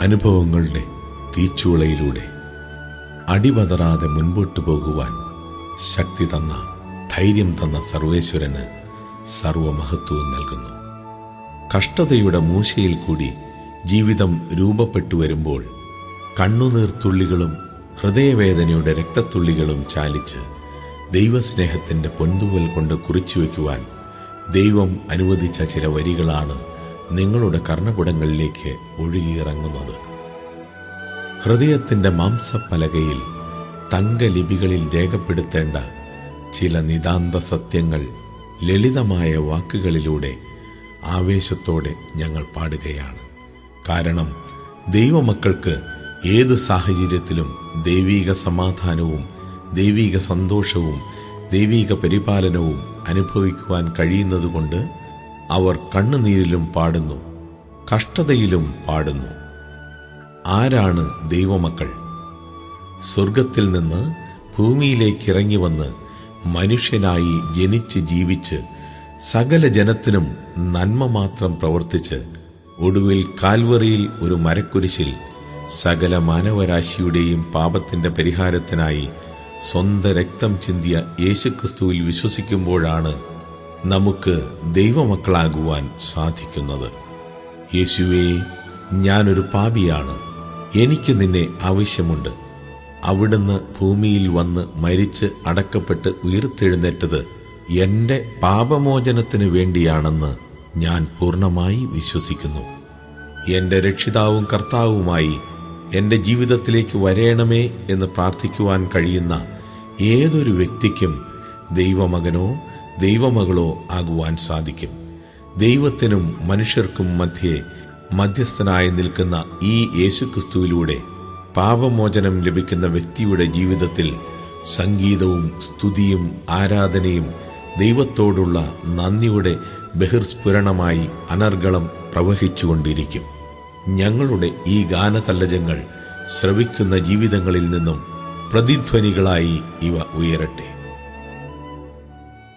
അനുഭവങ്ങളുടെ തീച്ചുളയിലൂടെ അടിപതറാതെ മുൻപോട്ടു പോകുവാൻ ശക്തി തന്ന ധൈര്യം തന്ന സർവേശ്വരന് സർവമഹത്വവും നൽകുന്നു കഷ്ടതയുടെ മൂശയിൽ കൂടി ജീവിതം രൂപപ്പെട്ടു വരുമ്പോൾ കണ്ണുനീർത്തുള്ളികളും ഹൃദയവേദനയുടെ രക്തത്തുള്ളികളും ചാലിച്ച് ദൈവസ്നേഹത്തിന്റെ പൊന്തുവൽ കൊണ്ട് കുറിച്ചു വയ്ക്കുവാൻ ദൈവം അനുവദിച്ച ചില വരികളാണ് നിങ്ങളുടെ കർണപുടങ്ങളിലേക്ക് ഒഴുകിയിറങ്ങുന്നത് ഹൃദയത്തിന്റെ മാംസപ്പലകയിൽ തങ്കലിപികളിൽ രേഖപ്പെടുത്തേണ്ട ചില നിതാന്ത സത്യങ്ങൾ ലളിതമായ വാക്കുകളിലൂടെ ആവേശത്തോടെ ഞങ്ങൾ പാടുകയാണ് കാരണം ദൈവമക്കൾക്ക് ഏത് സാഹചര്യത്തിലും ദൈവീക സമാധാനവും ദൈവീക സന്തോഷവും ദൈവീക പരിപാലനവും അനുഭവിക്കുവാൻ കഴിയുന്നതുകൊണ്ട് അവർ കണ്ണുനീരിലും പാടുന്നു കഷ്ടതയിലും പാടുന്നു ആരാണ് ദൈവമക്കൾ സ്വർഗത്തിൽ നിന്ന് ഭൂമിയിലേക്ക് ഇറങ്ങി വന്ന് മനുഷ്യനായി ജനിച്ച് ജീവിച്ച് സകല ജനത്തിനും നന്മ മാത്രം പ്രവർത്തിച്ച് ഒടുവിൽ കാൽവറിയിൽ ഒരു മരക്കുരിശിൽ സകല മാനവരാശിയുടെയും പാപത്തിന്റെ പരിഹാരത്തിനായി സ്വന്തം രക്തം ചിന്തിയ യേശുക്രിസ്തുവിൽ വിശ്വസിക്കുമ്പോഴാണ് നമുക്ക് ദൈവമക്കളാകുവാൻ സാധിക്കുന്നത് യേശുവേ ഞാനൊരു പാപിയാണ് എനിക്ക് നിന്നെ ആവശ്യമുണ്ട് അവിടുന്ന് ഭൂമിയിൽ വന്ന് മരിച്ച് അടക്കപ്പെട്ട് ഉയർത്തെഴുന്നേറ്റത് എന്റെ പാപമോചനത്തിനു വേണ്ടിയാണെന്ന് ഞാൻ പൂർണ്ണമായി വിശ്വസിക്കുന്നു എന്റെ രക്ഷിതാവും കർത്താവുമായി എന്റെ ജീവിതത്തിലേക്ക് വരേണമേ എന്ന് പ്രാർത്ഥിക്കുവാൻ കഴിയുന്ന ഏതൊരു വ്യക്തിക്കും ദൈവമകനോ ദൈവമകളോ ആകുവാൻ സാധിക്കും ദൈവത്തിനും മനുഷ്യർക്കും മധ്യേ മധ്യസ്ഥനായി നിൽക്കുന്ന ഈ യേശുക്രിസ്തുവിലൂടെ പാപമോചനം ലഭിക്കുന്ന വ്യക്തിയുടെ ജീവിതത്തിൽ സംഗീതവും സ്തുതിയും ആരാധനയും ദൈവത്തോടുള്ള നന്ദിയുടെ ബഹിർസ്ഫുരണമായി അനർഗളം പ്രവഹിച്ചുകൊണ്ടിരിക്കും ഞങ്ങളുടെ ഈ ഗാനതല്ലജങ്ങൾ ശ്രവിക്കുന്ന ജീവിതങ്ങളിൽ നിന്നും പ്രതിധ്വനികളായി ഇവ ഉയരട്ടെ